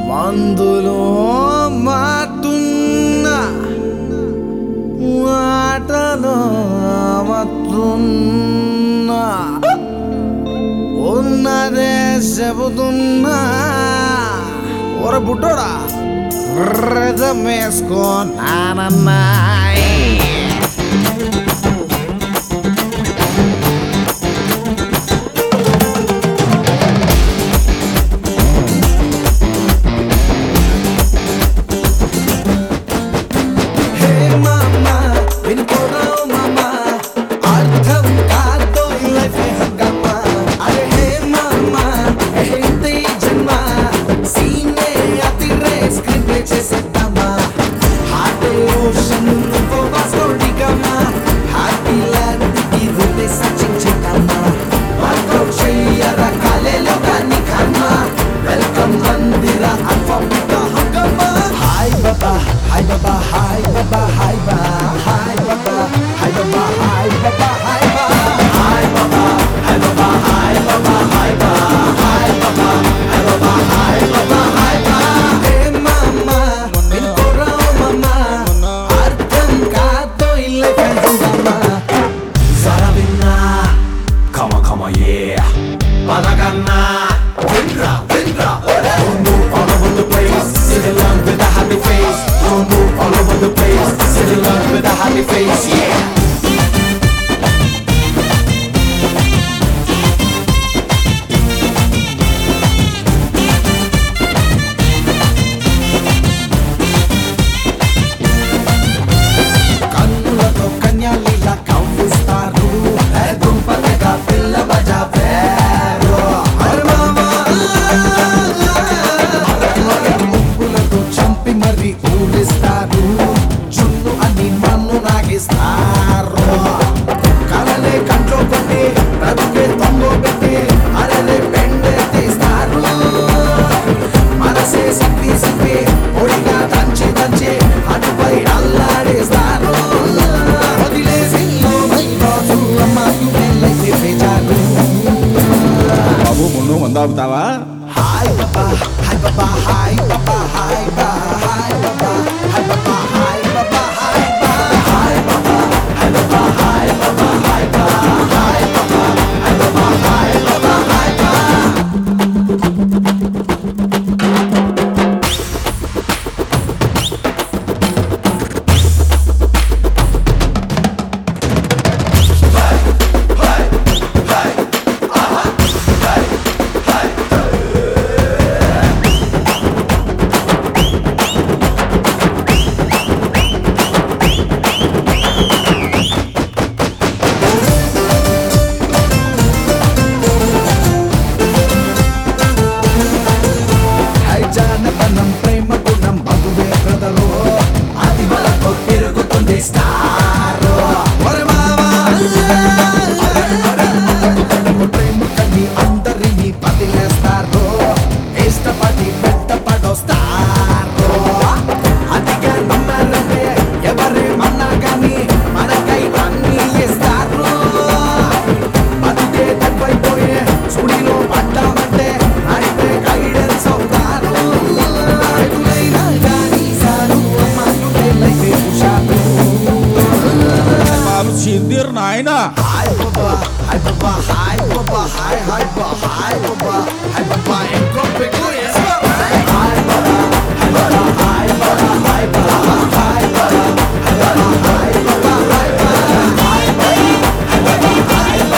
మందులో మాటున్నా మాటలో మత్తున్నా ఉన్నదే చెబుతున్నా ఒర బుట్టోడా రథమేసుకో నానన్నాయి హే మామా వినుకోరావు మామా అర్థం కాదో ఈ లైఫ్ హంగమా అరే హే మామా ఏంటి ఈ జన్మ సీనే అతిరే స్క్రీన్ ప్లే చేసేద్దామా హార్ట్ ఓషన్ నువ్వు వాస్కోడిగమా హ్యాపీ ల్యాండ్కి రూపే సర్చింగ్ చేద్దామా వర్కౌట్ చెయ్యరా కాలేలో కానీ కర్మ వెల్కమ్ మందిర అల్ఫాబెట్ హంగమా హాయ్ బాబా హాయ్ బాబా హాయ్ బాబా హాయ్ బా హాయ్ బాబా హాయ్ బాబా హాయ్ బాబా హాయ్ బా హాయ్ బాబా హాయ్ బాబా హాయ్ బాబా హాయ్ బా హాయ్ బాబా హాయ్ బాబా హాయ్ బాబా హాయ్ బా హే మామా వినుకోరావు మామా అర్థం కాదో ఈ లైఫ్ హంగమా Zara vinna Come on, come on, yeah Panaganna Vindra, Vindra Don't move all over the place Sit along with a happy face Don't move all over the place Sit along with a happy face, yeah కన్నులతో కన్యాలీల కవ్విస్తారు ఏ దుంపతగా పిల్ల బజా పేరు అరే మామా ముగ్గులతో చంపి మరి ఊరిస్తారు చున్ను అని నన్ను నాగిస్తారు కలలే కంట్లో కొట్టి బ్రతుకే తొంగో పెట్టి అరలే పెండే తీస్తారు మనసే సిప్పి సిప్పి పొడిగా దంచి దంచి అటుపై అల్లాడేస్తారు వదిలేసి లోమైపోతూ అమ్మాయి వేచారు బాబు ముందు ముందు ఆపుతావా హాయ్ బాబా హాయ్ బాబా హాయ్ బాబా హాయ్ బా హాయ్ బాబా హాయ్ బాబా హాయ్ బాబా హాయ్ బా హాయ్ బాబా హాయ్ బాబా హాయ్ బాబా హాయ్ బా హాయ్ బాబా హాయ్ బాబా హాయ్ బాబా హాయ్ బా హై జానపనం ప్రేమ గుణం మగువే బ్రదరు అది వరకు తిరుగుతుంది స్టార్ ఒరే మావా ప్రేమ కని అందరినీ పదిలేస్తారు ఇష్టపడి పెద్ద పడొస్తారు అదిగా నమ్మారంటే ఎవరేమన్నా కానీ మనకై అన్నీ ఇస్తారు బతుకే దెబ్బైపోయే సుడిలో పడ్డామంటే అయితే గైడెన్స్ అవుతారు ఎదురైనా కానీ సారు అమ్మాయులైతే హుషారు బాబు సిందిర్ నాయన హాయ్ బాబా హాయ్ బాబా హాయ్ బాబా హాయ్ హాయ్ బా హాయ్ బాబా హాయ్ బాబా ఇంకో పెగ్గు వేసుకో హాయ్ బాబా హాయ్ బాబా హాయ్ బాబా హాయ్ బాబా హాయ్ బాబా హాయ్ బాబా హాయ్ బాబా హాయ్ బాబా హాయ్ బాబా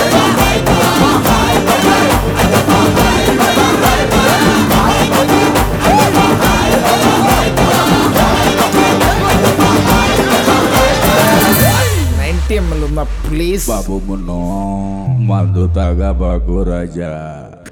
నైన్టీ ఎంఎల్ ఉందా ప్లీజ్ బాబు మున్నో మందు తాగా బాకు రాజా